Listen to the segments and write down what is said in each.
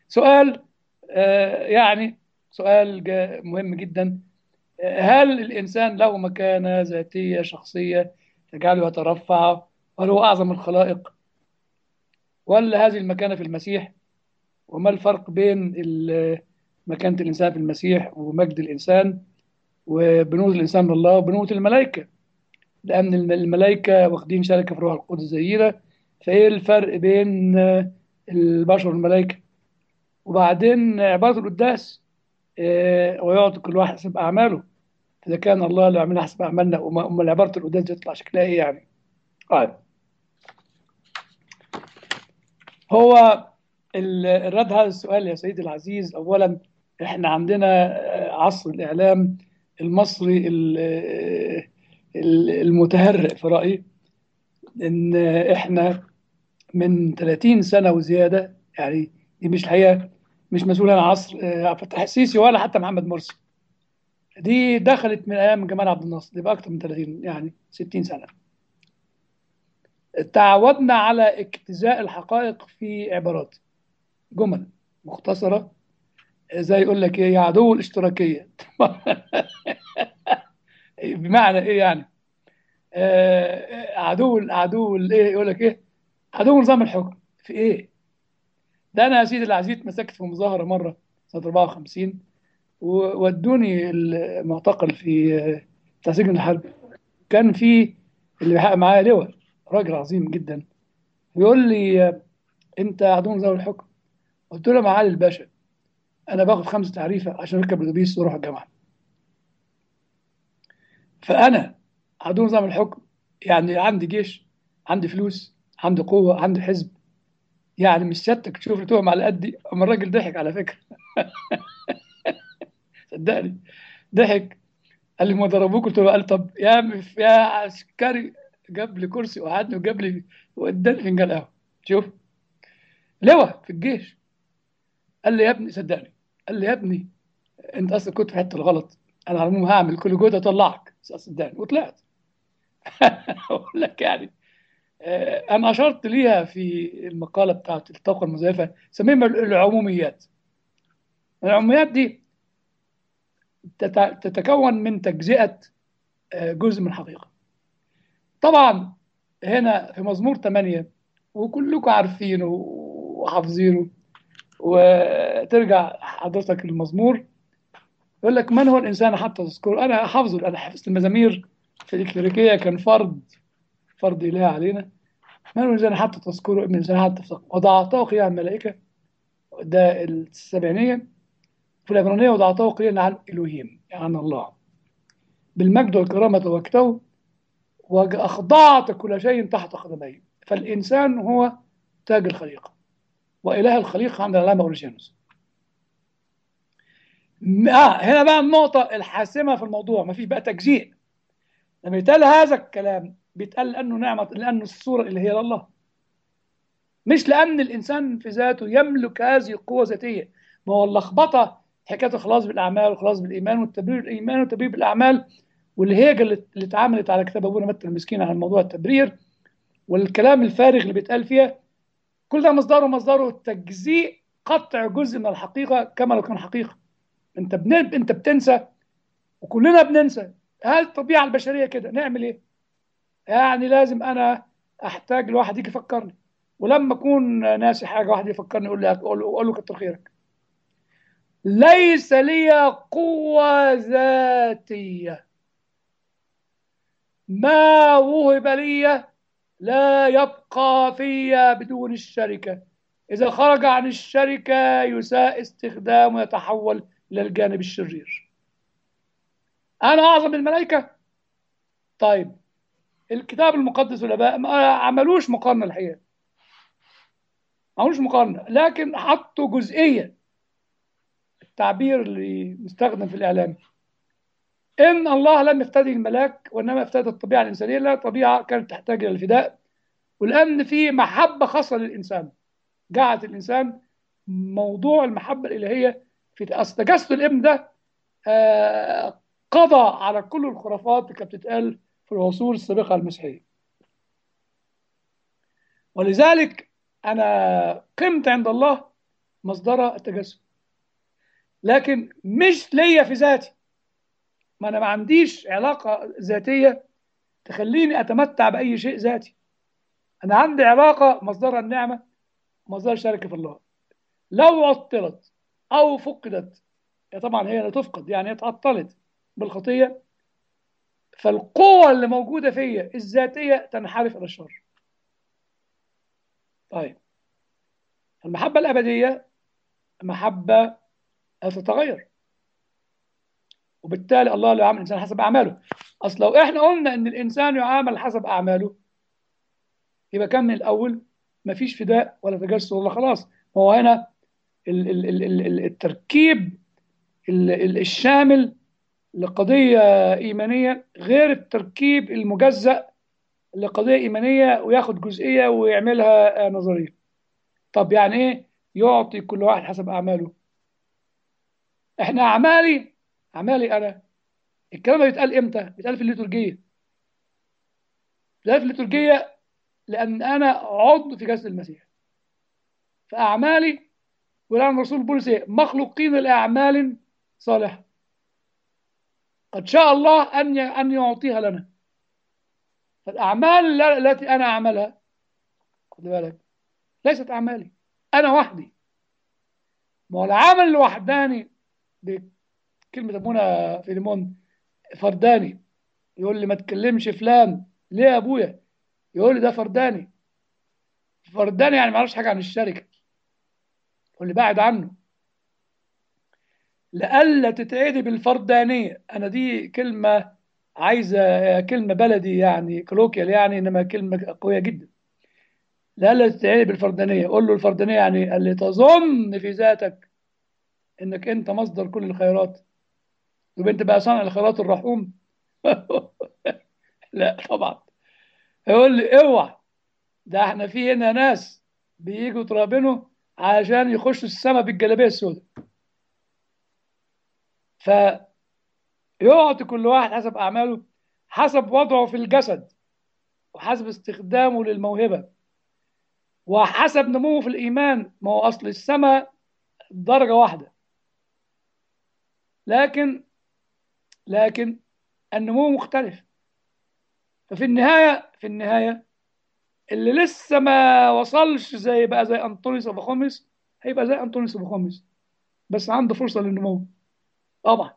سؤال آه، يعني سؤال جا- مهم جدا آه، هل الإنسان له مكانة ذاتية شخصية تجعله يترفع هل هو أعظم الخلائق ولا هذه المكانة في المسيح وما الفرق بين ال- مكانة الإنسان في المسيح ومجد الإنسان وبنوة الإنسان من الله وبنوة الملائكة لأن الم- الملائكة واخدين شركة في روح القدس زينا فإيه الفرق بين آه، البشر والملائكة وبعدين عبارة القداس آه، ويعطي كل واحد حسب أعماله إذا كان الله لا يعملها حسب أعمالنا وما- أمال عبارة القداس دي تطلع شكلها إيه يعني؟ طيب هو ال- الرد هذا السؤال يا سيدي العزيز أولا إحنا عندنا آه، عصر الإعلام المصري ال- آه، ال- المتهرئ في رأيي إن إحنا من 30 سنة وزيادة يعني دي مش الحقيقة مش مسؤول عن عصر آه، عبد الفتاح السيسي ولا حتى محمد مرسي دي دخلت من ايام جمال عبد الناصر دي بقى اكتر من 30 يعني 60 سنه تعودنا على اجتزاء الحقائق في عبارات جمل مختصره زي يقول لك ايه يا عدو الاشتراكيه بمعنى ايه يعني آه عدو عدو الايه يقول لك ايه عدو نظام الحكم في ايه ده انا يا سيدي العزيز مسكت في مظاهره مره سنه 54 وودوني المعتقل في بتاع سجن الحرب كان في اللي بيحقق معايا لواء راجل عظيم جدا بيقول لي انت عدو نظام الحكم قلت له يا معالي الباشا انا باخد خمسه تعريفه عشان اركب الاتوبيس واروح الجامعه فانا عدو نظام الحكم يعني عندي جيش عندي فلوس عندي قوه عندي حزب يعني مش سيادتك تشوف لي تهم على قدي اما الراجل ضحك على فكره صدقني ضحك قال لي ما ضربوك قلت له قال طب يا مف- يا عسكري جاب لي كرسي وقعدني وجاب لي واداني فنجان قهوه شوف لواء في الجيش قال لي يا ابني صدقني قال لي يا ابني انت اصلا كنت في حته الغلط انا على العموم هعمل كل جهد اطلعك صدقني وطلعت اقول لك يعني آه، انا اشرت ليها في المقاله بتاعت الطاقه المزيفه سميها العموميات العموميات دي تت- تتكون من تجزئه آه، جزء من حقيقه طبعا هنا في مزمور 8 وكلكم عارفينه وحافظينه وترجع حضرتك المزمور يقول لك من هو الانسان حتى تذكره انا حافظه انا حفظت المزامير في الكليريكيه كان فرض فرض اله علينا من هو الانسان حتى تذكره ابن الانسان حتى تذكره وضعته قيام الملائكه ده السبعينيه في العبرانيه وضعته قيام عن الوهيم يعني عن الله بالمجد والكرامه توكته واخضعت كل شيء تحت قدميه فالانسان هو تاج الخليقه واله الخليقه عند العلامه اوريجينوس آه هنا بقى النقطة الحاسمة في الموضوع ما فيش بقى تجزيء لما يتقال هذا الكلام بيتقال لأنه نعمة لأنه الصورة اللي هي لله مش لأن الإنسان في ذاته يملك هذه القوة ذاتية ما هو اللخبطة حكاية الخلاص بالأعمال والخلاص بالإيمان والتبرير بالإيمان والتبرير بالأعمال والهيجة اللي اللي اتعملت على كتاب أبونا متى المسكين عن موضوع التبرير والكلام الفارغ اللي بيتقال فيها كل ده مصدره مصدره تجزيء قطع جزء من الحقيقة كما لو كان حقيقة انت بن... انت بتنسى وكلنا بننسى هل الطبيعه البشريه كده نعمل ايه يعني لازم انا احتاج لواحد يجي يفكرني ولما اكون ناسي حاجه واحد يفكرني يقول لي اقول له, أقول له كتر خيرك ليس لي قوه ذاتيه ما وهب لي لا يبقى في بدون الشركه اذا خرج عن الشركه يساء استخدامه ويتحول للجانب الشرير انا اعظم من الملائكه طيب الكتاب المقدس والاباء ما عملوش مقارنه الحقيقه ما عملوش مقارنه لكن حطوا جزئيه التعبير اللي مستخدم في الاعلام ان الله لم يفتدي الملاك وانما افتدى الطبيعه الانسانيه لا طبيعه كانت تحتاج الى الفداء ولان في محبه خاصه للانسان جعلت الانسان موضوع المحبه الالهيه في اصل تجسد الابن ده آه قضى على كل الخرافات اللي كانت بتتقال في العصور السابقه المسيحيه. ولذلك انا قمت عند الله مصدرها التجسد لكن مش ليا في ذاتي ما انا ما عنديش علاقه ذاتيه تخليني اتمتع باي شيء ذاتي انا عندي علاقه مصدرها النعمه مصدر الشركه في الله لو عطلت او فقدت طبعا هي لا تفقد يعني اتعطلت بالخطيه فالقوة اللي موجودة فيا الذاتية تنحرف إلى الشر. طيب المحبة الأبدية محبة تتغير وبالتالي الله لا يعامل الإنسان حسب أعماله أصل لو إحنا قلنا إن الإنسان يعامل حسب أعماله يبقى كان من الأول مفيش فداء ولا تجسد ولا خلاص هو هنا ال ال ال ال التركيب ال الشامل لقضية إيمانية غير التركيب المجزأ لقضية إيمانية وياخد جزئية ويعملها نظرية طب يعني إيه يعطي كل واحد حسب أعماله إحنا أعمالي أعمالي أنا الكلام ده بيتقال إمتى؟ بيتقال في الليتورجية بيتقال في الليتورجية لأن أنا عضو في جسد المسيح فأعمالي ولعن الرسول بولس إيه؟ مخلوقين لأعمال صالحة قد شاء الله أن أن يعطيها لنا فالأعمال التي أنا أعملها خد بالك ليست أعمالي أنا وحدي ما هو العمل الوحداني بكلمة أبونا فيليمون فرداني يقول لي ما تكلمش فلان ليه يا أبويا يقول لي ده فرداني فرداني يعني ما يعرفش حاجة عن الشركة يقول لي بعد عنه لألا تتعدي بالفردانية أنا دي كلمة عايزة كلمة بلدي يعني كلوكيال يعني إنما كلمة قوية جدا لألا تتعدي بالفردانية قول له الفردانية يعني اللي تظن في ذاتك إنك أنت مصدر كل الخيرات يبقى أنت بقى صانع الخيرات الرحوم لا طبعا يقول لي اوعى ده احنا في هنا ناس بييجوا يترابنوا عشان يخشوا السماء بالجلابيه السوداء فيعطي كل واحد حسب أعماله حسب وضعه في الجسد وحسب استخدامه للموهبة وحسب نموه في الإيمان ما هو أصل السماء درجة واحدة لكن لكن النمو مختلف ففي النهاية في النهاية اللي لسه ما وصلش زي بقى زي أنطونيوس أبو خمس هيبقى زي أنطونيوس أبو خمس بس عنده فرصة للنمو طبعا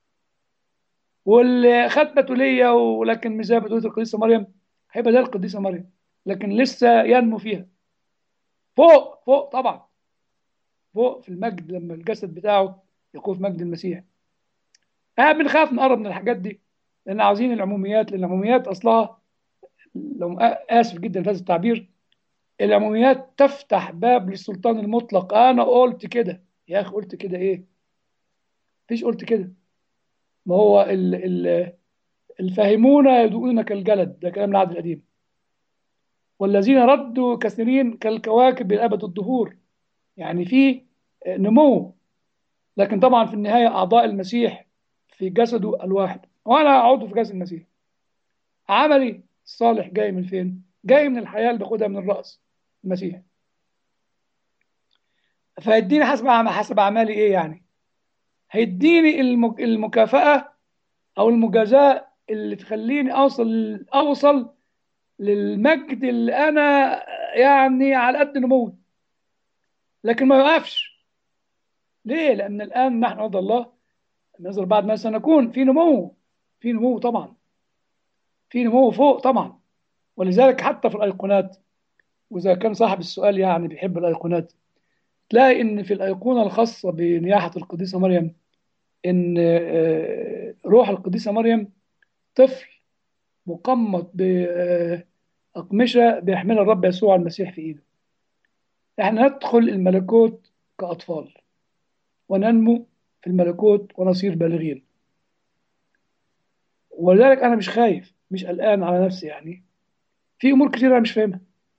واللي خد بتولية ولكن مش زي بتولية القديسة مريم هيبقى زي القديسة مريم لكن لسه ينمو فيها فوق فوق طبعا فوق في المجد لما الجسد بتاعه يكون في مجد المسيح احنا بنخاف نقرب من الحاجات دي لان عاوزين العموميات لان العموميات اصلها لو اسف جدا في هذا التعبير العموميات تفتح باب للسلطان المطلق انا قلت كده يا اخي قلت كده ايه مفيش قلت كده ما هو ال ال الفاهمون يدعون كالجلد ده كلام العهد القديم والذين ردوا كثيرين كالكواكب لأبد الدهور يعني في نمو لكن طبعا في النهاية أعضاء المسيح في جسده الواحد وأنا عضو في جسد المسيح عملي الصالح جاي من فين؟ جاي من الحياة اللي باخدها من الرأس المسيح فيديني حسب حسب أعمالي إيه يعني؟ هيديني المكافأة أو المجازاة اللي تخليني أوصل أوصل للمجد اللي أنا يعني على قد نموي لكن ما يوقفش ليه؟ لأن الآن نحن عبد الله نظر بعد ما سنكون في نمو في نمو طبعا في نمو فوق طبعا ولذلك حتى في الأيقونات وإذا كان صاحب السؤال يعني بيحب الأيقونات تلاقي إن في الأيقونة الخاصة بنياحة القديسة مريم إن روح القديسة مريم طفل مقمط بأقمشة بيحملها الرب يسوع المسيح في إيده إحنا ندخل الملكوت كأطفال وننمو في الملكوت ونصير بالغين ولذلك أنا مش خايف مش قلقان على نفسي يعني في أمور كتير أنا مش فاهمها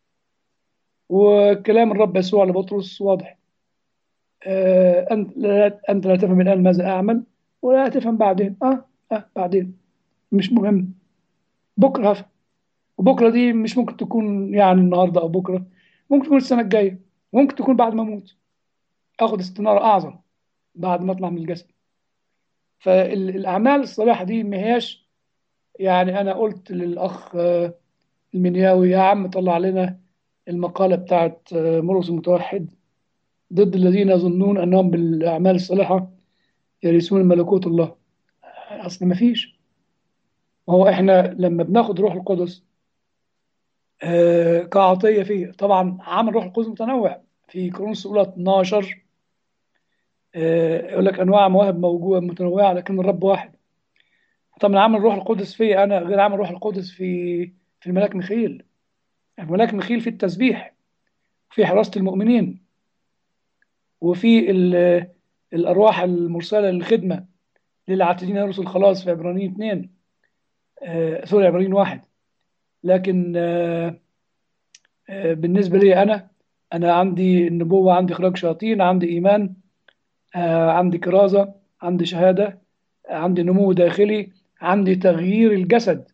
وكلام الرب يسوع لبطرس واضح آه أنت لا أنت لا تفهم الآن ماذا أعمل ولا تفهم بعدين آه آه بعدين مش مهم بكرة هفهم وبكرة دي مش ممكن تكون يعني النهاردة أو بكرة ممكن تكون السنة الجاية ممكن تكون بعد ما أموت اخد استنارة اعظم بعد ما اطلع من الجسد فالاعمال الصالحة دي ما هياش يعني انا قلت للاخ آه، المنياوي يا عم طلع لنا المقالة بتاعت آه، مرقس المتوحد ضد الذين يظنون انهم بالاعمال الصالحة يرثون ملكوت الله اصل ما فيش هو احنا لما بناخد روح القدس آه، كعطية فيه طبعا عمل روح القدس متنوع في كورنثوس الأولى 12 آه، يقول لك أنواع مواهب موجودة متنوعة لكن الرب واحد طبعا عمل روح القدس في أنا غير عمل روح القدس في في الملاك ميخائيل الملاك ميخائيل في التسبيح في حراسة المؤمنين وفي ال- الأرواح المرسلة للخدمة للعاتدين يرثوا الخلاص في عبرانيين 2 آه، سوري عبرانيين واحد لكن آه، آه، بالنسبة لي أنا أنا عندي النبوة عندي إخراج شياطين عندي إيمان آه، عندي كرازة عندي شهادة عندي نمو داخلي عندي تغيير الجسد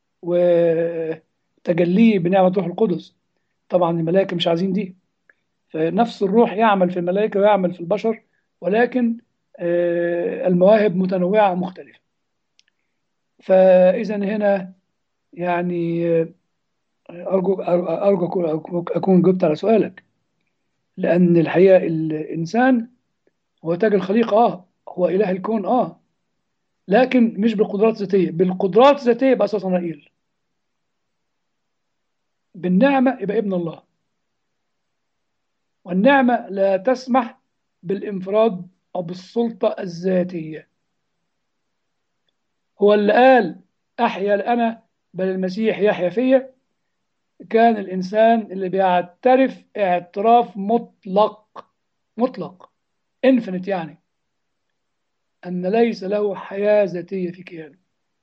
وتجليه بنعمة روح القدس طبعا الملائكة مش عايزين دي فنفس الروح يعمل في الملائكة ويعمل في البشر ولكن آه، المواهب متنوعة مختلفة فإذا هنا يعني آه، أرجو أرجو أكون- أكون جبت على سؤالك لأن الحقيقة الإنسان هو تاج الخليقة آه هو إله الكون آه لكن مش بالقدرات الذاتية بالقدرات الذاتية يبقى أساسا رئيل بالنعمة يبقى ابن الله والنعمة لا تسمح بالانفراد أو بالسلطة الذاتية هو اللي قال أحيا أنا بل المسيح يحيا فيا كان الإنسان اللي بيعترف اعتراف مطلق مطلق انفنت يعني أن ليس له حياة ذاتية في كيانه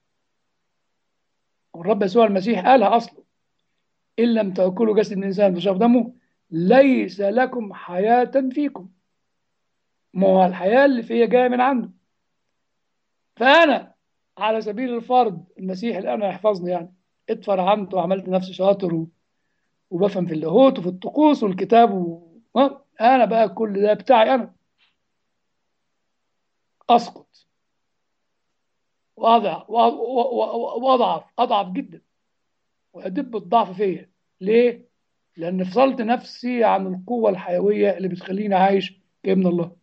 والرب يسوع المسيح قالها أصلا إن لم تأكلوا جسد الإنسان وتشربوا دمه ليس لكم حياة فيكم ما هو الحياة اللي فيا جاية من عنده فأنا على سبيل الفرض المسيح الآن يحفظني يعني اتفرعنت وعملت نفسي شاطر و... وبفهم في اللاهوت وفي الطقوس والكتاب و... ها؟ أنا بقى كل ده بتاعي أنا أسقط وأضعف وأضعف أضعف جدا وأدب الضعف فيا ليه؟ لأن فصلت نفسي عن القوة الحيوية اللي بتخليني عايش كابن الله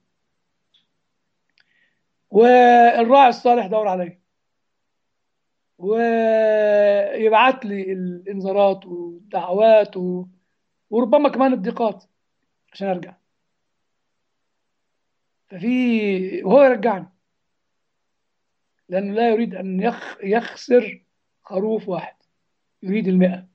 والراعي الصالح دور عليا ويبعت لي الانذارات والدعوات و... وربما كمان الضيقات عشان ارجع ففي وهو يرجعني لانه لا يريد ان يخ... يخسر خروف واحد يريد المئة